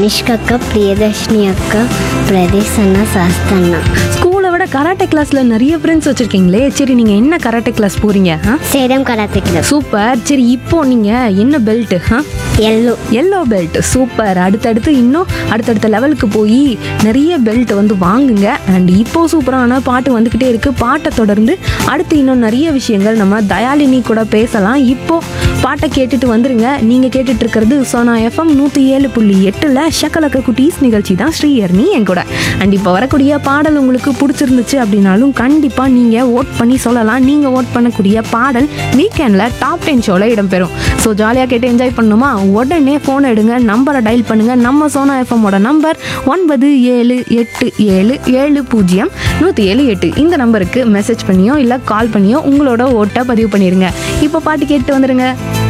தனிஷ்க் அக்கா பிரியதர்ஷினி அக்கா பிரதீஷ் அண்ணா சாஸ்தா அண்ணா ஸ்கூலை விட கராட்டே கிளாஸ்ல நிறைய ஃப்ரெண்ட்ஸ் வச்சிருக்கீங்களே சரி நீங்க என்ன கராட்டே கிளாஸ் போறீங்க ஆ? சேலம் கராத்தே கிளப் சூப்பர் சரி இப்போ நீங்க என்ன belt yellow yellow belt super அடுத்தடுத்து இன்னும் அடுத்தடுத்த லெவலுக்கு போய் நிறைய பெல்ட் வந்து வாங்குங்க அண்ட் இப்போ சூப்பரான பாட்டு வந்துக்கிட்டே இருக்கு பாட்டை தொடர்ந்து அடுத்து இன்னும் நிறைய விஷயங்கள் நம்ம தயாலினி கூட பேசலாம் இப்போ பாட்டை கேட்டுட்டு வந்துருங்க நீங்க கேட்டுட்டு இருக்கிறது சோனா எஃப்எம் நூற்றி ஏழு புள்ளி எட்டில் ஷக்கலக்க குட்டீஸ் நிகழ்ச்சி தான் ஸ்ரீயர்னி என் கூட அண்ட் இப்போ வரக்கூடிய பாடல் உங்களுக்கு பிடிச்சிருந்துச்சு அப்படின்னாலும் கண்டிப்பாக நீங்கள் ஓட் பண்ணி சொல்லலாம் நீங்கள் ஓட் பண்ணக்கூடிய பாடல் வீக்கெண்டில் டாப் டென் ஷோவில் இடம்பெறும் ஸோ ஜாலியாக கேட்டு என்ஜாய் பண்ணணுமா உடனே ஃபோன் எடுங்க நம்பரை டயல் பண்ணுங்கள் நம்ம சோனா எஃப்எம்மோட நம்பர் ஒன்பது ஏழு எட்டு ஏழு ஏழு பூஜ்ஜியம் நூற்றி ஏழு எட்டு இந்த நம்பருக்கு மெசேஜ் பண்ணியோ இல்லை கால் பண்ணியோ உங்களோட ஓட்டை பதிவு பண்ணிடுங்க இப்போ பாட்டு கேட்டு வந்துடுங்க